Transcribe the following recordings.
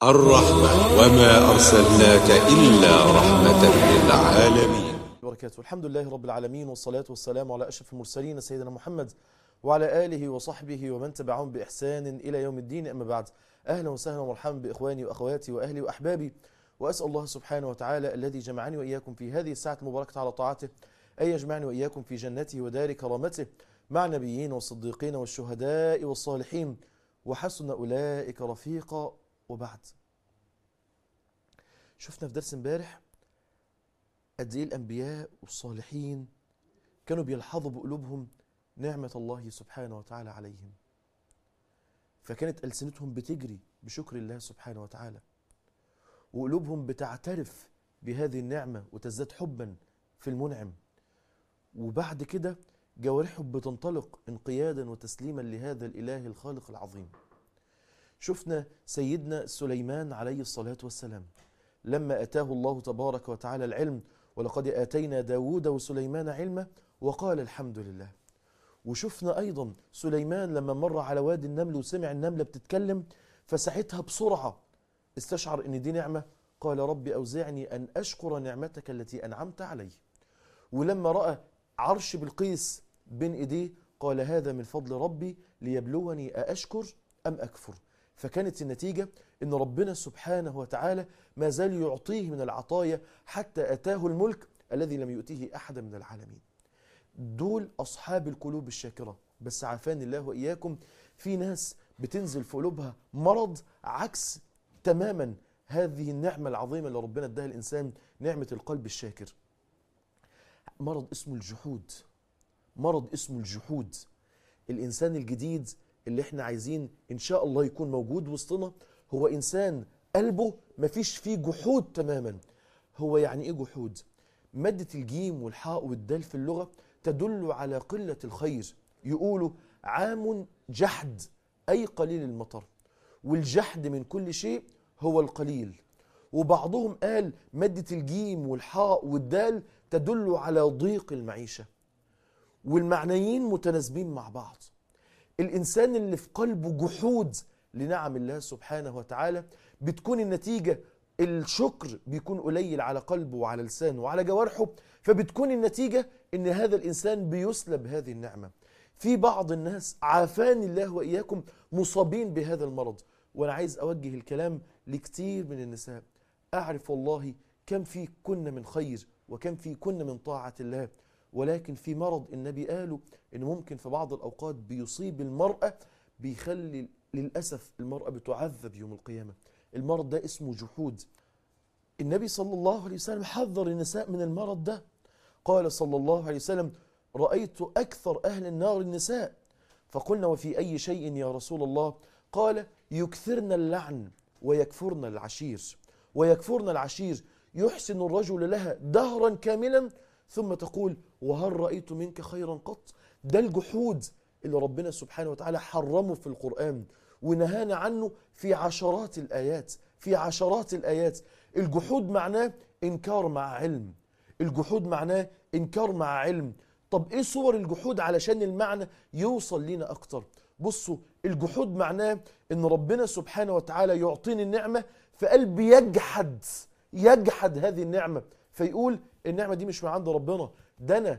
الرحمة وما أرسلناك إلا رحمة للعالمين وبركاته الحمد لله رب العالمين والصلاة والسلام على أشرف المرسلين سيدنا محمد وعلى آله وصحبه ومن تبعهم بإحسان إلى يوم الدين أما بعد أهلا وسهلا ومرحبا بإخواني وأخواتي وأهلي وأحبابي وأسأل الله سبحانه وتعالى الذي جمعني وإياكم في هذه الساعة المباركة على طاعته أن يجمعني وإياكم في جنته ودار كرامته مع النبيين والصديقين والشهداء والصالحين وحسن أولئك رفيقا وبعد شفنا في درس امبارح قد ايه الانبياء والصالحين كانوا بيلحظوا بقلوبهم نعمه الله سبحانه وتعالى عليهم فكانت السنتهم بتجري بشكر الله سبحانه وتعالى وقلوبهم بتعترف بهذه النعمه وتزداد حبا في المنعم وبعد كده جوارحهم بتنطلق انقيادا وتسليما لهذا الاله الخالق العظيم شفنا سيدنا سليمان عليه الصلاه والسلام لما اتاه الله تبارك وتعالى العلم ولقد آتينا داود وسليمان علما وقال الحمد لله وشفنا أيضا سليمان لما مر على وادي النمل وسمع النملة بتتكلم فساعتها بسرعة استشعر أن دي نعمة قال رب أوزعني أن أشكر نعمتك التي أنعمت علي ولما رأى عرش بالقيس بين إيديه قال هذا من فضل ربي ليبلوني أأشكر أم أكفر فكانت النتيجة أن ربنا سبحانه وتعالى ما زال يعطيه من العطايا حتى أتاه الملك الذي لم يؤتيه أحدا من العالمين دول أصحاب القلوب الشاكرة بس عافاني الله وإياكم في ناس بتنزل في قلوبها مرض عكس تماما هذه النعمة العظيمة اللي ربنا اداها الإنسان نعمة القلب الشاكر مرض اسمه الجحود مرض اسمه الجحود الإنسان الجديد اللي احنا عايزين إن شاء الله يكون موجود وسطنا هو إنسان قلبه مفيش فيه جحود تماما هو يعني إيه جحود؟ مادة الجيم والحاء والدال في اللغة تدل على قلة الخير يقولوا عام جحد أي قليل المطر والجحد من كل شيء هو القليل وبعضهم قال مادة الجيم والحاء والدال تدل على ضيق المعيشة والمعنيين متناسبين مع بعض الإنسان اللي في قلبه جحود لنعم الله سبحانه وتعالى بتكون النتيجة الشكر بيكون قليل على قلبه وعلى لسانه وعلى جوارحه فبتكون النتيجة ان هذا الانسان بيسلب هذه النعمة في بعض الناس عافاني الله واياكم مصابين بهذا المرض وانا عايز اوجه الكلام لكتير من النساء اعرف والله كم في كن من خير وكم في كن من طاعة الله ولكن في مرض النبي قالوا ان ممكن في بعض الاوقات بيصيب المرأة بيخلي للأسف المرأة بتعذب يوم القيامة المرض ده اسمه جحود النبي صلى الله عليه وسلم حذر النساء من المرض ده قال صلى الله عليه وسلم رأيت أكثر أهل النار النساء فقلنا وفي أي شيء يا رسول الله قال يكثرن اللعن ويكفرن العشير ويكفرن العشير يحسن الرجل لها دهرا كاملا ثم تقول وهل رأيت منك خيرا قط ده الجحود اللي ربنا سبحانه وتعالى حرمه في القرآن ونهانا عنه في عشرات الآيات في عشرات الآيات الجحود معناه إنكار مع علم الجحود معناه إنكار مع علم طب إيه صور الجحود علشان المعنى يوصل لنا أكتر بصوا الجحود معناه إن ربنا سبحانه وتعالى يعطيني النعمة فقلبي يجحد يجحد هذه النعمة فيقول النعمة دي مش من عند ربنا ده أنا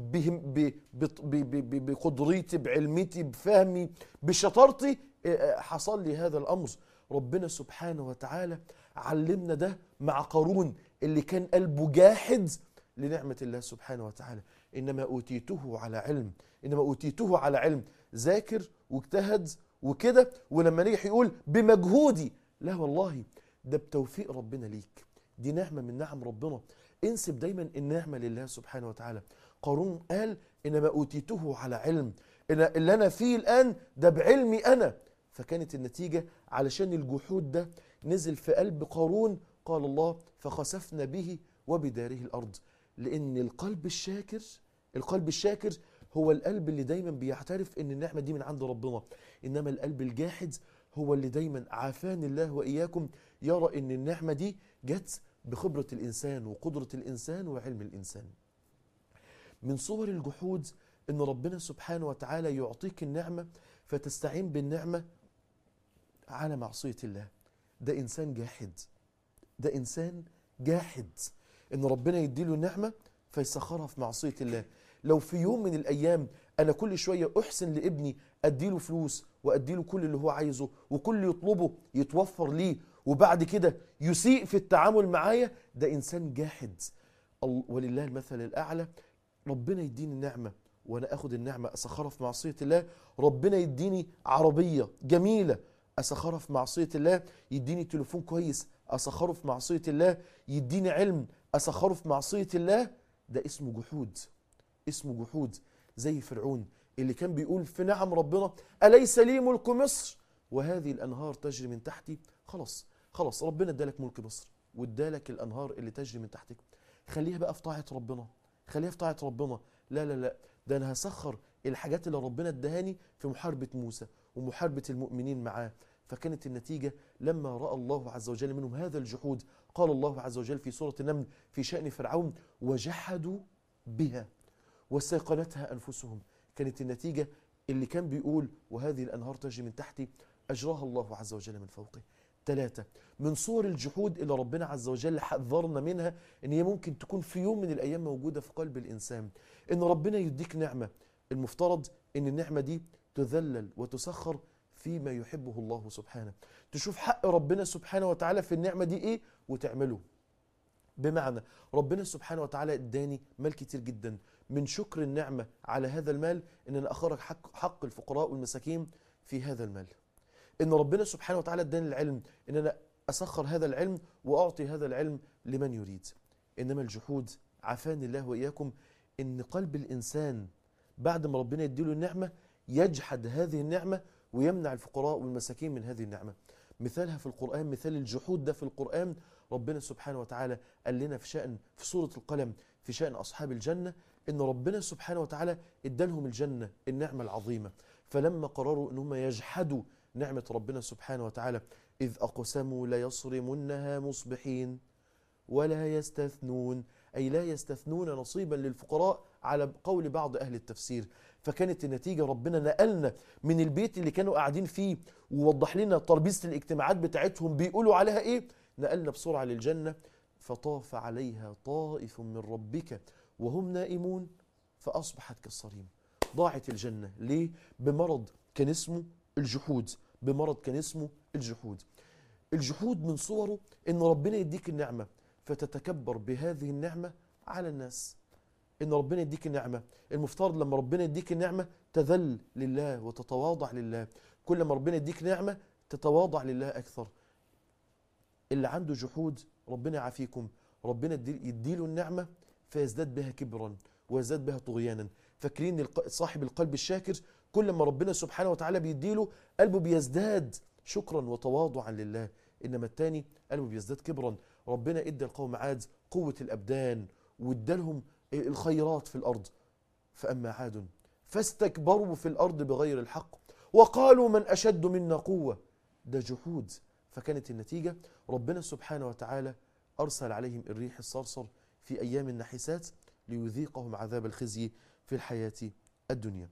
بقدرتي بعلمتي بفهمي بشطارتي حصل لي هذا الامر ربنا سبحانه وتعالى علمنا ده مع قارون اللي كان قلبه جاحد لنعمه الله سبحانه وتعالى انما اوتيته على علم انما اوتيته على علم ذاكر واجتهد وكده ولما نجح يقول بمجهودي لا والله ده بتوفيق ربنا ليك دي نعمه من نعم ربنا انسب دايما النعمه لله سبحانه وتعالى قارون قال انما اوتيته على علم إن اللي انا فيه الان ده بعلمي انا فكانت النتيجه علشان الجحود ده نزل في قلب قارون قال الله فخسفنا به وبداره الارض لان القلب الشاكر القلب الشاكر هو القلب اللي دايما بيعترف ان النعمه دي من عند ربنا انما القلب الجاحد هو اللي دايما عافاني الله واياكم يرى ان النعمه دي جت بخبره الانسان وقدره الانسان وعلم الانسان من صور الجحود ان ربنا سبحانه وتعالى يعطيك النعمه فتستعين بالنعمه على معصيه الله ده انسان جاحد ده انسان جاحد ان ربنا يديله نعمه فيسخرها في معصيه الله لو في يوم من الايام انا كل شويه احسن لابني اديله فلوس واديله كل اللي هو عايزه وكل اللي يطلبه يتوفر ليه وبعد كده يسيء في التعامل معايا ده انسان جاحد ال- ولله المثل الاعلى ربنا يديني النعمه وانا اخد النعمه اسخرها في معصيه الله ربنا يديني عربيه جميله اسخرها في معصيه الله يديني تليفون كويس اسخره في معصيه الله يديني علم اسخره في معصيه الله ده اسمه جحود اسمه جحود زي فرعون اللي كان بيقول في نعم ربنا أليس لي ملك مصر وهذه الأنهار تجري من تحتي خلاص خلاص ربنا ادالك ملك مصر وادالك الأنهار اللي تجري من تحتك خليها بقى في طاعة ربنا خليها في طاعة ربنا لا لا لا ده أنا هسخر الحاجات اللي ربنا ادهاني في محاربة موسى ومحاربة المؤمنين معاه فكانت النتيجة لما رأى الله عز وجل منهم هذا الجحود قال الله عز وجل في سورة النمل في شأن فرعون وجحدوا بها واستيقنتها أنفسهم كانت النتيجة اللي كان بيقول وهذه الأنهار تجري من تحتي أجراها الله عز وجل من فوقه ثلاثة من صور الجحود اللي ربنا عز وجل حذرنا منها ان هي ممكن تكون في يوم من الايام موجودة في قلب الانسان ان ربنا يديك نعمة المفترض ان النعمة دي تذلل وتسخر فيما يحبه الله سبحانه تشوف حق ربنا سبحانه وتعالى في النعمة دي ايه وتعمله بمعنى ربنا سبحانه وتعالى اداني مال كتير جدا من شكر النعمة على هذا المال ان انا اخرج حق, حق الفقراء والمساكين في هذا المال ان ربنا سبحانه وتعالى اداني العلم ان انا اسخر هذا العلم واعطي هذا العلم لمن يريد انما الجحود عافاني الله واياكم ان قلب الانسان بعد ما ربنا يديله النعمه يجحد هذه النعمه ويمنع الفقراء والمساكين من هذه النعمه مثالها في القران مثال الجحود ده في القران ربنا سبحانه وتعالى قال لنا في شان في سوره القلم في شان اصحاب الجنه ان ربنا سبحانه وتعالى ادالهم الجنه النعمه العظيمه فلما قرروا ان هم يجحدوا نعمة ربنا سبحانه وتعالى إذ أقسموا ليصرمنها مصبحين ولا يستثنون أي لا يستثنون نصيبا للفقراء على قول بعض أهل التفسير فكانت النتيجة ربنا نقلنا من البيت اللي كانوا قاعدين فيه ووضح لنا تربيزة الاجتماعات بتاعتهم بيقولوا عليها إيه نقلنا بسرعة للجنة فطاف عليها طائف من ربك وهم نائمون فأصبحت كالصريم ضاعت الجنة ليه؟ بمرض كان اسمه الجحود بمرض كان اسمه الجحود الجحود من صوره ان ربنا يديك النعمه فتتكبر بهذه النعمه على الناس ان ربنا يديك النعمه المفترض لما ربنا يديك النعمه تذل لله وتتواضع لله كل ما ربنا يديك نعمه تتواضع لله اكثر اللي عنده جحود ربنا يعافيكم ربنا يدي- يديله النعمه فيزداد بها كبرا ويزداد بها طغيانا فاكرين الق- صاحب القلب الشاكر كل ما ربنا سبحانه وتعالى بيديله قلبه بيزداد شكرا وتواضعا لله انما التاني قلبه بيزداد كبرا ربنا ادى القوم عاد قوه الابدان وادالهم الخيرات في الارض فاما عاد فاستكبروا في الارض بغير الحق وقالوا من اشد منا قوه ده جحود فكانت النتيجه ربنا سبحانه وتعالى ارسل عليهم الريح الصرصر في ايام النحسات ليذيقهم عذاب الخزي في الحياه الدنيا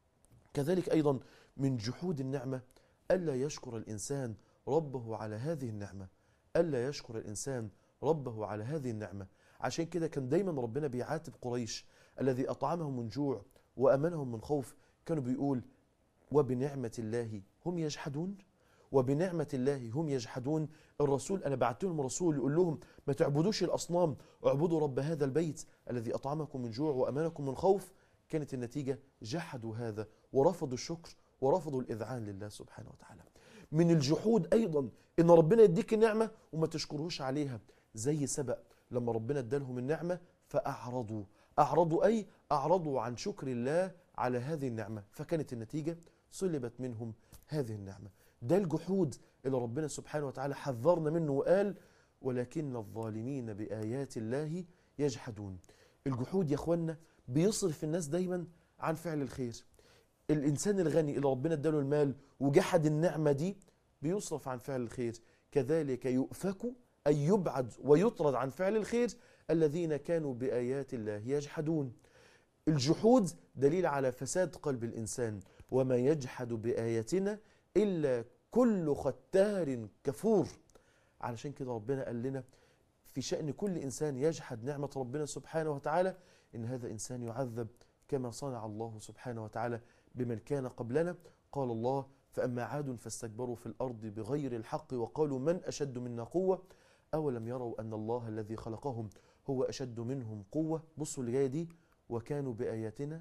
كذلك ايضا من جحود النعمه الا يشكر الانسان ربه على هذه النعمه الا يشكر الانسان ربه على هذه النعمه عشان كده كان دايما ربنا بيعاتب قريش الذي اطعمهم من جوع وامنهم من خوف كانوا بيقول وبنعمه الله هم يجحدون وبنعمة الله هم يجحدون الرسول أنا بعت لهم رسول يقول لهم ما تعبدوش الأصنام اعبدوا رب هذا البيت الذي أطعمكم من جوع وأمنكم من خوف كانت النتيجة جحدوا هذا ورفضوا الشكر ورفضوا الإذعان لله سبحانه وتعالى من الجحود أيضا إن ربنا يديك النعمة وما تشكرهوش عليها زي سبق لما ربنا ادالهم النعمة فأعرضوا أعرضوا أي أعرضوا عن شكر الله على هذه النعمة فكانت النتيجة سلبت منهم هذه النعمة ده الجحود اللي ربنا سبحانه وتعالى حذرنا منه وقال ولكن الظالمين بآيات الله يجحدون الجحود يا اخوانا بيصرف الناس دايما عن فعل الخير الانسان الغني اللي ربنا اداله المال وجحد النعمه دي بيصرف عن فعل الخير كذلك يؤفك اي يبعد ويطرد عن فعل الخير الذين كانوا بايات الله يجحدون الجحود دليل على فساد قلب الانسان وما يجحد باياتنا الا كل ختار كفور علشان كده ربنا قال لنا في شأن كل إنسان يجحد نعمة ربنا سبحانه وتعالى إن هذا إنسان يعذب كما صنع الله سبحانه وتعالى بمن كان قبلنا قال الله فأما عاد فاستكبروا في الأرض بغير الحق وقالوا من أشد منا قوة أولم يروا أن الله الذي خلقهم هو أشد منهم قوة بصوا اللي جاية دي وكانوا بآياتنا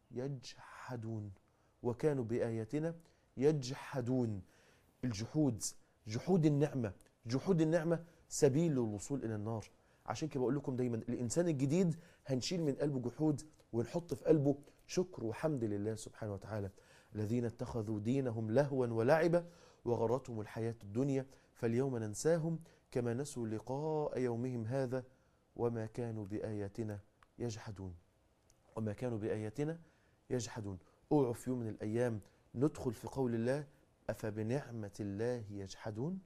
يجحدون وكانوا بآياتنا يجحدون الجحود جحود النعمة جحود النعمة سبيل للوصول إلى النار عشان كده بقول لكم دايما الإنسان الجديد هنشيل من قلبه جحود ونحط في قلبه شكر وحمد لله سبحانه وتعالى الذين اتخذوا دينهم لهوا ولعبا وغرتهم الحياة الدنيا فاليوم ننساهم كما نسوا لقاء يومهم هذا وما كانوا بآياتنا يجحدون وما كانوا بآياتنا يجحدون اوعوا في يوم من الأيام ندخل في قول الله أفبنعمة الله يجحدون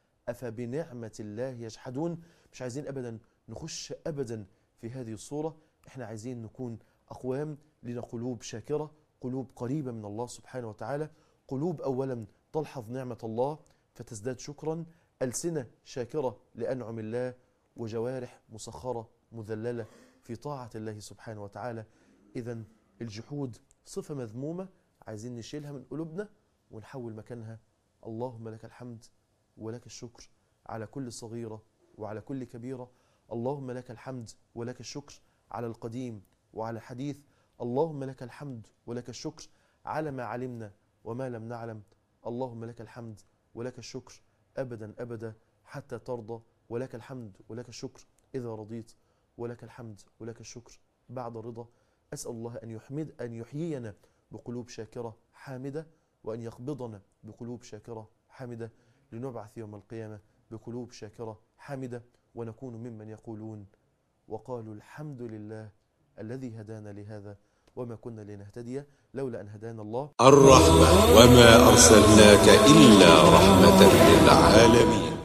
أفبنعمة الله يجحدون مش عايزين أبدا نخش أبدا في هذه الصورة احنا عايزين نكون أقوام لنا قلوب شاكرة قلوب قريبة من الله سبحانه وتعالى قلوب أولا تلحظ نعمة الله فتزداد شكرا ألسنة شاكرة لأنعم الله وجوارح مسخرة مذللة في طاعة الله سبحانه وتعالى إذا الجحود صفة مذمومة عايزين نشيلها من قلوبنا ونحول مكانها اللهم لك الحمد ولك الشكر على كل صغيرة وعلى كل كبيرة اللهم لك الحمد ولك الشكر على القديم وعلى الحديث اللهم لك الحمد ولك الشكر على ما علمنا وما لم نعلم اللهم لك الحمد ولك الشكر أبدا أبدا حتى ترضى ولك الحمد ولك الشكر إذا رضيت ولك الحمد ولك الشكر بعد الرضا أسأل الله أن يحمد أن يحيينا بقلوب شاكرة حامدة وأن يقبضنا بقلوب شاكرة حامدة لنبعث يوم القيامة بقلوب شاكرة حامدة ونكون ممن يقولون وقالوا الحمد لله الذي هدانا لهذا وما كنا لنهتدي لولا أن هدانا الله الرحمة وما أرسلناك إلا رحمة للعالمين